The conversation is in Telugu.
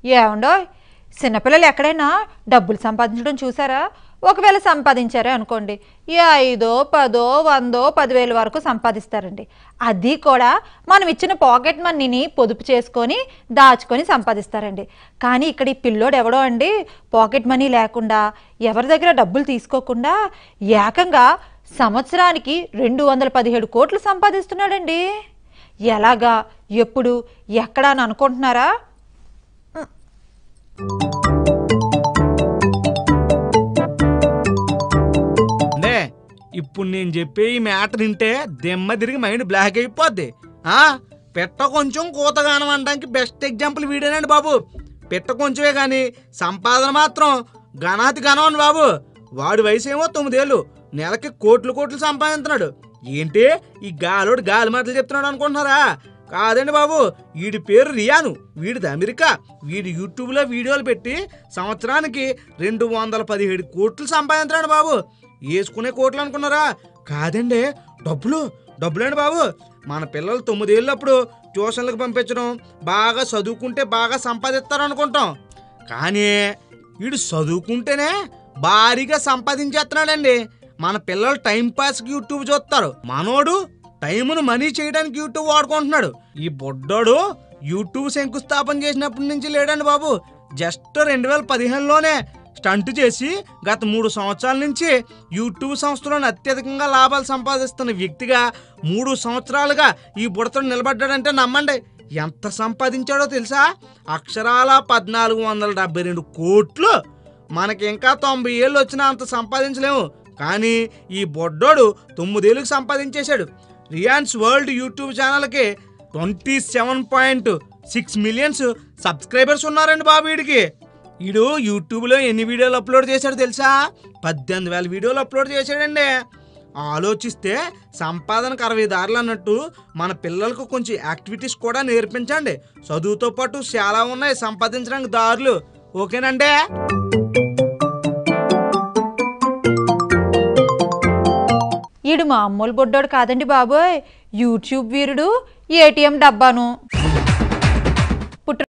ఏమండో చిన్నపిల్లలు ఎక్కడైనా డబ్బులు సంపాదించడం చూసారా ఒకవేళ సంపాదించారే అనుకోండి ఈ ఐదో పదో వందో పదివేల వరకు సంపాదిస్తారండి అది కూడా మనం ఇచ్చిన పాకెట్ మనీని పొదుపు చేసుకొని దాచుకొని సంపాదిస్తారండి కానీ ఇక్కడ ఈ పిల్లోడు ఎవడో అండి పాకెట్ మనీ లేకుండా ఎవరి దగ్గర డబ్బులు తీసుకోకుండా ఏకంగా సంవత్సరానికి రెండు వందల పదిహేడు కోట్లు సంపాదిస్తున్నాడండి ఎలాగా ఎప్పుడు ఎక్కడ అని అనుకుంటున్నారా అంటే ఇప్పుడు నేను చెప్పే ఈ మ్యాటర్ వింటే దిమ్మ తిరిగి మైండ్ బ్లాక్ అయిపోద్ది ఆ పెట్ట కొంచెం కూతగానం అనడానికి బెస్ట్ ఎగ్జాంపుల్ వీడేనండి బాబు పెట్ట కొంచెమే కానీ సంపాదన మాత్రం గణాతి గణం అని బాబు వాడి వయసు ఏమో తొమ్మిదేళ్ళు నెలకి కోట్లు కోట్లు సంపాదిస్తున్నాడు ఏంటి ఈ గాలోడు గాలి మాటలు చెప్తున్నాడు అనుకుంటున్నారా కాదండి బాబు వీడి పేరు రియాను వీడిది అమెరికా వీడి యూట్యూబ్లో వీడియోలు పెట్టి సంవత్సరానికి రెండు వందల పదిహేడు కోట్లు సంపాదించాడు బాబు వేసుకునే కోట్లు అనుకున్నారా కాదండి డబ్బులు డబ్బులండి బాబు మన పిల్లలు తొమ్మిదేళ్ళప్పుడు ట్యూషన్లకు పంపించడం బాగా చదువుకుంటే బాగా సంపాదిస్తారు అనుకుంటాం కానీ వీడు చదువుకుంటేనే భారీగా సంపాదించేస్తున్నాడండి మన పిల్లలు టైం పాస్కి యూట్యూబ్ చూస్తారు మనోడు టైమును మనీ చేయడానికి యూట్యూబ్ వాడుకుంటున్నాడు ఈ బొడ్డోడు యూట్యూబ్ శంకుస్థాపన చేసినప్పటి నుంచి లేడండి బాబు జస్ట్ రెండు వేల పదిహేనులోనే స్టంట్ చేసి గత మూడు సంవత్సరాల నుంచి యూట్యూబ్ సంస్థలోని అత్యధికంగా లాభాలు సంపాదిస్తున్న వ్యక్తిగా మూడు సంవత్సరాలుగా ఈ బుడతడు నిలబడ్డాడంటే నమ్మండి ఎంత సంపాదించాడో తెలుసా అక్షరాల పద్నాలుగు వందల డెబ్బై రెండు కోట్లు మనకి ఇంకా తొంభై ఏళ్ళు వచ్చినా అంత సంపాదించలేము కానీ ఈ బొడ్డోడు తొమ్మిదేళ్ళకి సంపాదించేశాడు రియాన్స్ వరల్డ్ యూట్యూబ్ ఛానల్కి twenty seven point six millions subscribers ఉన్నారండి బాబు వీడికి వీడు యూట్యూబ్లో ఎన్ని వీడియోలు అప్లోడ్ చేశాడు తెలుసా పద్దెనిమిది వేల వీడియోలు అప్లోడ్ చేశాడండి ఆలోచిస్తే సంపాదనకు అరవై దారులు అన్నట్టు మన పిల్లలకు కొంచెం యాక్టివిటీస్ కూడా నేర్పించండి చదువుతో పాటు చాలా ఉన్నాయి సంపాదించడానికి దారులు ఓకేనండి ఈడు మామూలు బొడ్డోడు కాదండి బాబోయ్ యూట్యూబ్ వీరుడు ఏటీఎం డబ్బాను